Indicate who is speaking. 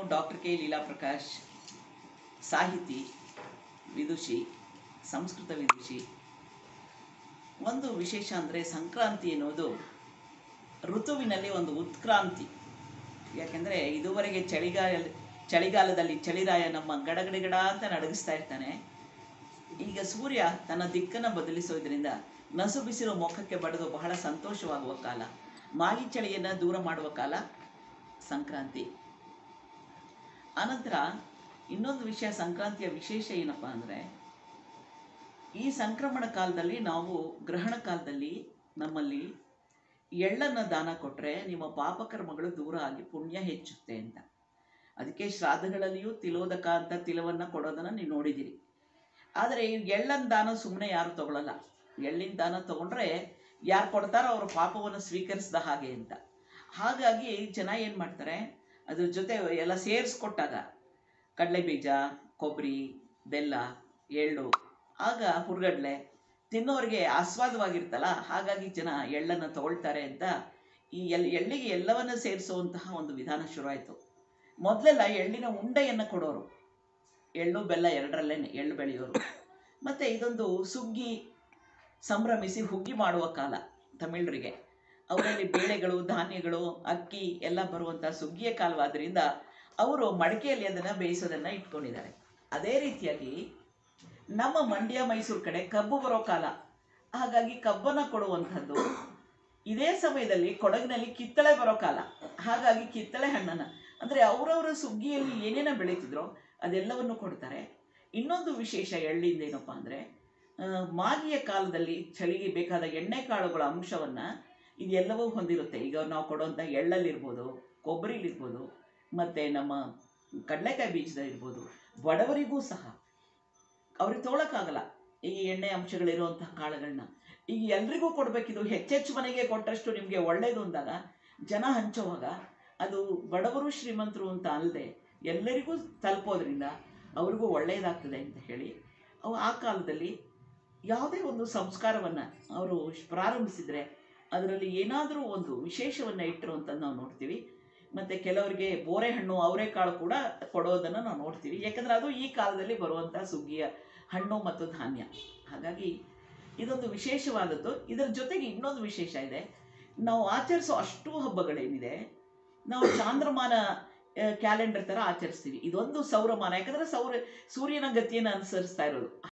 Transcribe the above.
Speaker 1: doctor K Leela Prakash ಸಾಹಿತಿ ವಿದುಷಿ ಸಂಸ್ಕೃತ ವಿದುಷಿ ಒಂದು ವಿಶೇಷ ಅಂದರೆ ಸಂಕ್ರಾಂತಿ ಎನ್ನುವುದು ಋತುವಿನಲ್ಲಿ ಒಂದು ಉತ್ಕ್ರಾಂತಿ ಯಾಕೆಂದರೆ ಇದುವರೆಗೆ ಚಳಿಗಾಲ ಚಳಿಗಾಲದಲ್ಲಿ ಚಳಿರಾಯ ನಮ್ಮ ಗಡಗಡಗಡ ಅಂತ ನಡಗಿಸ್ತಾ ಇರ್ತಾನೆ ಈಗ ಸೂರ್ಯ ತನ್ನ ದಿಕ್ಕನ್ನು ಬದಲಿಸೋದ್ರಿಂದ ನಸು ಬಿಸಿಲು ಮುಖಕ್ಕೆ ಬಡಿದು ಬಹಳ ಸಂತೋಷವಾಗುವ ಕಾಲ ಮಾಗಿ ಚಳಿಯನ್ನು ದೂರ ಮಾಡುವ ಕಾಲ ಸಂಕ್ರಾಂತಿ ಆನಂತರ ಇನ್ನೊಂದು ವಿಷಯ ಸಂಕ್ರಾಂತಿಯ ವಿಶೇಷ ಏನಪ್ಪ ಅಂದರೆ ಈ ಸಂಕ್ರಮಣ ಕಾಲದಲ್ಲಿ ನಾವು ಗ್ರಹಣ ಕಾಲದಲ್ಲಿ ನಮ್ಮಲ್ಲಿ ಎಳ್ಳನ್ನು ದಾನ ಕೊಟ್ಟರೆ ನಿಮ್ಮ ಪಾಪಕರ್ಮಗಳು ದೂರ ಆಗಿ ಪುಣ್ಯ ಹೆಚ್ಚುತ್ತೆ ಅಂತ ಅದಕ್ಕೆ ಶ್ರಾದ್ದಗಳಲ್ಲಿಯೂ ತಿಲೋದಕ ಅಂತ ತಿಲವನ್ನು ಕೊಡೋದನ್ನು ನೀವು ನೋಡಿದ್ದೀರಿ ಆದರೆ ಈ ಎಳ್ಳನ ದಾನ ಸುಮ್ಮನೆ ಯಾರು ತಗೊಳ್ಳಲ್ಲ ಎಳ್ಳಿನ ದಾನ ತಗೊಂಡ್ರೆ ಯಾರು ಕೊಡ್ತಾರೋ ಅವ್ರ ಪಾಪವನ್ನು ಸ್ವೀಕರಿಸಿದ ಹಾಗೆ ಅಂತ ಹಾಗಾಗಿ ಜನ ಏನು ಮಾಡ್ತಾರೆ ಅದ್ರ ಜೊತೆ ಎಲ್ಲ ಸೇರಿಸ್ಕೊಟ್ಟಾಗ ಕಡಲೆ ಬೀಜ ಕೊಬ್ಬರಿ ಬೆಲ್ಲ ಎಳ್ಳು ಆಗ ಹುರ್ಗಡ್ಲೆ ತಿನ್ನೋರಿಗೆ ಆಸ್ವಾದವಾಗಿರ್ತಲ್ಲ ಹಾಗಾಗಿ ಜನ ಎಳ್ಳನ್ನು ತಗೊಳ್ತಾರೆ ಅಂತ ಈ ಎಲ್ ಎಳ್ಳಿಗೆ ಎಲ್ಲವನ್ನ ಸೇರಿಸುವಂತಹ ಒಂದು ವಿಧಾನ ಶುರುವಾಯಿತು ಮೊದಲೆಲ್ಲ ಎಳ್ಳಿನ ಉಂಡೆಯನ್ನು ಕೊಡೋರು ಎಳ್ಳು ಬೆಲ್ಲ ಎರಡರಲ್ಲೇ ಎಳ್ಳು ಬೆಳೆಯೋರು ಮತ್ತು ಇದೊಂದು ಸುಗ್ಗಿ ಸಂಭ್ರಮಿಸಿ ಹುಗ್ಗಿ ಮಾಡುವ ಕಾಲ ತಮಿಳರಿಗೆ ಅವರಲ್ಲಿ ಬೇಳೆಗಳು ಧಾನ್ಯಗಳು ಅಕ್ಕಿ ಎಲ್ಲ ಬರುವಂಥ ಸುಗ್ಗಿಯ ಕಾಲವಾದ್ದರಿಂದ ಅವರು ಮಡಿಕೆಯಲ್ಲಿ ಅದನ್ನು ಬೇಯಿಸೋದನ್ನು ಇಟ್ಕೊಂಡಿದ್ದಾರೆ ಅದೇ ರೀತಿಯಾಗಿ ನಮ್ಮ ಮಂಡ್ಯ ಮೈಸೂರು ಕಡೆ ಕಬ್ಬು ಬರೋ ಕಾಲ ಹಾಗಾಗಿ ಕಬ್ಬನ್ನು ಕೊಡುವಂಥದ್ದು ಇದೇ ಸಮಯದಲ್ಲಿ ಕೊಡಗಿನಲ್ಲಿ ಕಿತ್ತಳೆ ಬರೋ ಕಾಲ ಹಾಗಾಗಿ ಕಿತ್ತಳೆ ಹಣ್ಣನ್ನು ಅಂದರೆ ಅವರವರ ಸುಗ್ಗಿಯಲ್ಲಿ ಏನೇನೋ ಬೆಳೀತಿದ್ರೋ ಅದೆಲ್ಲವನ್ನು ಕೊಡ್ತಾರೆ ಇನ್ನೊಂದು ವಿಶೇಷ ಎಳ್ಳಿಂದ ಏನಪ್ಪ ಅಂದರೆ ಮಾಗಿಯ ಕಾಲದಲ್ಲಿ ಚಳಿಗೆ ಬೇಕಾದ ಎಣ್ಣೆ ಕಾಳುಗಳ ಅಂಶವನ್ನು ಇದೆಲ್ಲವೂ ಹೊಂದಿರುತ್ತೆ ಈಗ ನಾವು ಕೊಡುವಂಥ ಎಳ್ಳಲ್ಲಿರ್ಬೋದು ಕೊಬ್ಬರಿಲಿರ್ಬೋದು ಮತ್ತು ನಮ್ಮ ಕಡಲೆಕಾಯಿ ಬೀಜದ ಇರ್ಬೋದು ಬಡವರಿಗೂ ಸಹ ಅವ್ರಿಗೆ ತೊಗೊಳಕ್ಕಾಗಲ್ಲ ಈ ಎಣ್ಣೆ ಅಂಶಗಳಿರುವಂತಹ ಕಾಳುಗಳನ್ನ ಈಗ ಎಲ್ರಿಗೂ ಕೊಡಬೇಕಿದು ಹೆಚ್ಚೆಚ್ಚು ಮನೆಗೆ ಕೊಟ್ಟಷ್ಟು ನಿಮಗೆ ಒಳ್ಳೆಯದು ಅಂದಾಗ ಜನ ಹಂಚುವಾಗ ಅದು ಬಡವರು ಶ್ರೀಮಂತರು ಅಂತ ಅಲ್ಲದೆ ಎಲ್ಲರಿಗೂ ತಲುಪೋದ್ರಿಂದ ಅವ್ರಿಗೂ ಒಳ್ಳೆಯದಾಗ್ತದೆ ಅಂತ ಹೇಳಿ ಅವು ಆ ಕಾಲದಲ್ಲಿ ಯಾವುದೇ ಒಂದು ಸಂಸ್ಕಾರವನ್ನು ಅವರು ಪ್ರಾರಂಭಿಸಿದರೆ ಅದರಲ್ಲಿ ಏನಾದರೂ ಒಂದು ವಿಶೇಷವನ್ನು ಇಟ್ಟರು ಅಂತ ನಾವು ನೋಡ್ತೀವಿ ಮತ್ತು ಕೆಲವರಿಗೆ ಬೋರೆಹಣ್ಣು ಅವರೆಕಾಳು ಕೂಡ ಕೊಡೋದನ್ನು ನಾವು ನೋಡ್ತೀವಿ ಯಾಕಂದರೆ ಅದು ಈ ಕಾಲದಲ್ಲಿ ಬರುವಂಥ ಸುಗ್ಗಿಯ ಹಣ್ಣು ಮತ್ತು ಧಾನ್ಯ ಹಾಗಾಗಿ ಇದೊಂದು ವಿಶೇಷವಾದದ್ದು ಇದರ ಜೊತೆಗೆ ಇನ್ನೊಂದು ವಿಶೇಷ ಇದೆ ನಾವು ಆಚರಿಸೋ ಅಷ್ಟು ಹಬ್ಬಗಳೇನಿದೆ ನಾವು ಚಾಂದ್ರಮಾನ ಕ್ಯಾಲೆಂಡರ್ ಥರ ಆಚರಿಸ್ತೀವಿ ಇದೊಂದು ಸೌರಮಾನ ಯಾಕಂದರೆ ಸೌರ ಸೂರ್ಯನ ಗತಿಯನ್ನು ಅನುಸರಿಸ್ತಾ ಇರೋದು